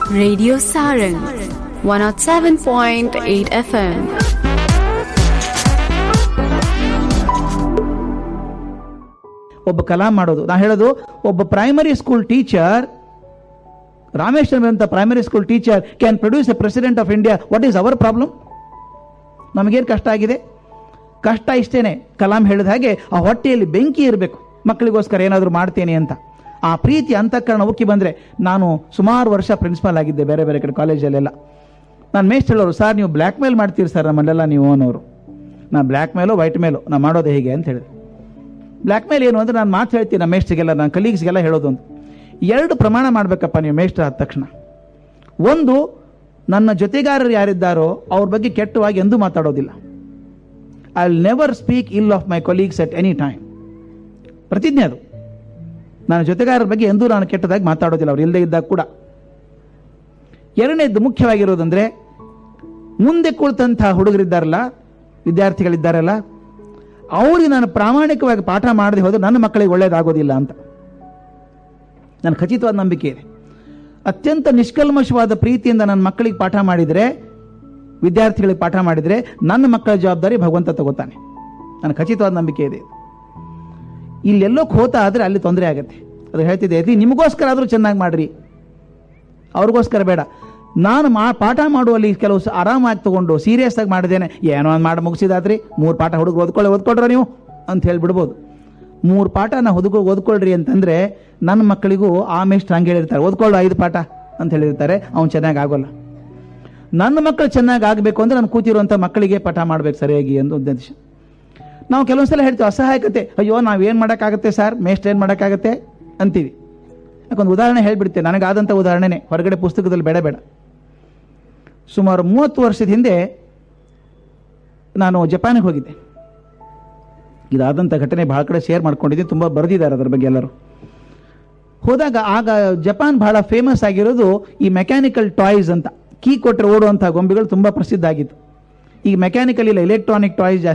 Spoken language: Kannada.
Radio Sarang 107.8 FM. ಒಬ್ಬ ಕಲಾಂ ಮಾಡೋದು ನಾ ಹೇಳೋದು ಒಬ್ಬ ಪ್ರೈಮರಿ ಸ್ಕೂಲ್ ಟೀಚರ್ ರಾಮೇಶ್ವರಂ ಅಂತ primary school teacher can produce a president of India what is our problem ನಮಗೇನು ಕಷ್ಟ ಆಗಿದೆ ಕಷ್ಟ ಇಷ್ಟೇನೆ ಕಲಾಂ ಹೇಳಿದ ಹಾಗೆ ಆ ಹೊಟ್ಟೆಯಲ್ಲಿ ಬೆಂಕಿ ಇರಬೇಕು ಮಕ್ಕಳಿಗೋಸ್ಕರ ಏನಾದರೂ ಮಾಡ್ತೇನೆ ಅಂತ ಆ ಪ್ರೀತಿ ಅಂತಃಕರಣ ಉಕ್ಕಿ ಬಂದರೆ ನಾನು ಸುಮಾರು ವರ್ಷ ಪ್ರಿನ್ಸಿಪಾಲ್ ಆಗಿದ್ದೆ ಬೇರೆ ಬೇರೆ ಕಡೆ ಕಾಲೇಜಲ್ಲೆಲ್ಲ ನಾನು ಮೇಸ್ಟ್ ಹೇಳೋರು ಸರ್ ನೀವು ಬ್ಲ್ಯಾಕ್ ಮೇಲ್ ಮಾಡ್ತೀರಿ ಸರ್ ನಮ್ಮಲ್ಲೆಲ್ಲ ನೀವು ಅನ್ನೋರು ನಾ ಬ್ಲ್ಯಾಕ್ ಮೇಲೋ ವೈಟ್ ಮೇಲೋ ನಾ ಮಾಡೋದು ಹೇಗೆ ಅಂತ ಹೇಳಿದೆ ಬ್ಲ್ಯಾಕ್ ಮೇಲ್ ಏನು ಅಂದರೆ ನಾನು ಮಾತು ಹೇಳ್ತೀನಿ ನಮ್ಮ ಮೇಸ್ಟ್ರಿಗೆಲ್ಲ ನನ್ನ ಕಲೀಗ್ಸ್ಗೆಲ್ಲ ಹೇಳೋದು ಅಂತ ಎರಡು ಪ್ರಮಾಣ ಮಾಡಬೇಕಪ್ಪ ನೀವು ಮೇಸ್ಟ್ರ್ ಆದ ತಕ್ಷಣ ಒಂದು ನನ್ನ ಜೊತೆಗಾರರು ಯಾರಿದ್ದಾರೋ ಅವ್ರ ಬಗ್ಗೆ ಕೆಟ್ಟವಾಗಿ ಎಂದೂ ಮಾತಾಡೋದಿಲ್ಲ I will never speak ill of my colleagues at any time ಪ್ರತಿಜ್ಞೆ ಅದು ನನ್ನ ಜೊತೆಗಾರರ ಬಗ್ಗೆ ಎಂದೂ ನಾನು ಕೆಟ್ಟದಾಗಿ ಮಾತಾಡೋದಿಲ್ಲ ಅವ್ರು ಇಲ್ಲದೆ ಇದ್ದಾಗ ಕೂಡ ಎರಡನೇದು ಮುಖ್ಯವಾಗಿರೋದಂದ್ರೆ ಮುಂದೆ ಕುಳಿತಂತಹ ಹುಡುಗರಿದ್ದಾರಲ್ಲ ವಿದ್ಯಾರ್ಥಿಗಳಿದ್ದಾರಲ್ಲ ಅವ್ರಿಗೆ ನಾನು ಪ್ರಾಮಾಣಿಕವಾಗಿ ಪಾಠ ಮಾಡದೆ ಹೋದ್ರೆ ನನ್ನ ಮಕ್ಕಳಿಗೆ ಒಳ್ಳೇದಾಗೋದಿಲ್ಲ ಅಂತ ನನ್ನ ಖಚಿತವಾದ ನಂಬಿಕೆ ಇದೆ ಅತ್ಯಂತ ನಿಷ್ಕಲ್ಮಶವಾದ ಪ್ರೀತಿಯಿಂದ ನನ್ನ ಮಕ್ಕಳಿಗೆ ಪಾಠ ಮಾಡಿದರೆ ವಿದ್ಯಾರ್ಥಿಗಳಿಗೆ ಪಾಠ ಮಾಡಿದರೆ ನನ್ನ ಮಕ್ಕಳ ಜವಾಬ್ದಾರಿ ಭಗವಂತ ತಗೋತಾನೆ ನನ್ನ ಖಚಿತವಾದ ನಂಬಿಕೆ ಇದೆ ಇಲ್ಲೆಲ್ಲೋ ಖೋತ ಆದರೆ ಅಲ್ಲಿ ತೊಂದರೆ ಆಗುತ್ತೆ ಅದು ಹೇಳ್ತಿದ್ದೆ ಅತಿ ನಿಮಗೋಸ್ಕರ ಆದರೂ ಚೆನ್ನಾಗಿ ಮಾಡ್ರಿ ಅವ್ರಿಗೋಸ್ಕರ ಬೇಡ ನಾನು ಮಾ ಪಾಠ ಮಾಡುವಲ್ಲಿ ಕೆಲವು ಸ- ಆರಾಮಾಗಿ ತಗೊಂಡು ಸೀರಿಯಸ್ ಆಗಿ ಮಾಡಿದ್ದೇನೆ ಏನೋ ಒಂದು ಮಾಡಿ ಮುಗಿಸಿದಾದ್ರಿ ಮೂರು ಪಾಠ ಹುಡುಗರು ಓದ್ಕೊಳ್ಳಿ ಓದ್ಕೊಳ್ರ ನೀವು ಅಂತ ಹೇಳ್ಬಿಡ್ಬೋದು ಮೂರು ಪಾಠ ನಾ ಹುಡುಗರು ಓದ್ಕೊಳ್ರಿ ಅಂತಂದ್ರೆ ನನ್ನ ಮಕ್ಕಳಿಗೂ ಆ ಮೇಷ್ಟ್ರು ಹಂಗೆ ಹೇಳಿರ್ತಾರೆ ಓದ್ಕೊಳ್ಳು ಐದು ಪಾಠ ಅಂತ ಹೇಳಿರ್ತಾರೆ ಅವ್ನು ಚೆನ್ನಾಗಿ ಆಗೋಲ್ಲ ನನ್ನ ಮಕ್ಕಳು ಚೆನ್ನಾಗಿ ಆಗಬೇಕು ಅಂದ್ರೆ ನಾನು ಕೂತಿರುವಂಥ ಮಕ್ಕಳಿಗೆ ಪಾಠ ಮಾಡ್ಬೇಕು ಸರಿಯಾಗಿ ಎಂದು ಉದ್ದೇಶ ನಾವು ಕೆಲವೊಂದ್ಸಲ ಹೇಳ್ತೀವಿ ಅಸಹಾಯಕತೆ ಅಯ್ಯೋ ನಾವೇನು ಮಾಡೋಕ್ಕಾಗತ್ತೆ ಸರ್ ಮೇಷ್ಟ್ರು ಏನು ಮಾಡೋಕ್ಕಾಗತ್ತೆ ಅಂತೀವಿ ಯಾಕೊಂದು ಉದಾಹರಣೆ ಹೇಳ್ಬಿಡ್ತೇನೆ ನನಗಾದಂಥ ಉದಾಹರಣೆನೇ ಹೊರಗಡೆ ಪುಸ್ತಕದಲ್ಲಿ ಬೇಡ ಬೇಡ ಸುಮಾರು ಮೂವತ್ತು ವರ್ಷದ ಹಿಂದೆ ನಾನು ಜಪಾನಿಗೆ ಹೋಗಿದ್ದೆ ಇದಾದಂಥ ಘಟನೆ ಬಹಳ ಕಡೆ ಶೇರ್ ಮಾಡ್ಕೊಂಡಿದ್ದೀನಿ ತುಂಬ ಬರೆದಿದ್ದಾರೆ ಅದರ ಬಗ್ಗೆ ಎಲ್ಲರೂ ಹೋದಾಗ ಆಗ ಜಪಾನ್ ಬಹಳ ಫೇಮಸ್ ಆಗಿರೋದು ಈ ಮೆಕ್ಯಾನಿಕಲ್ ಟಾಯ್ಸ್ ಅಂತ ಕೀ ಕೊಟ್ಟರೆ ಓಡುವಂಥ ಗೊಂಬೆಗಳು ತುಂಬ ಪ್ರಸಿದ್ಧ ಆಗಿತ್ತು ಈಗ ಮೆಕ್ಯಾನಿಕಲ್ ಇಲ್ಲ ಎಲೆಕ್ಟ್ರಾನಿಕ್ ಟಾಯ್ಸ್ ಜಾಸ್ತಿ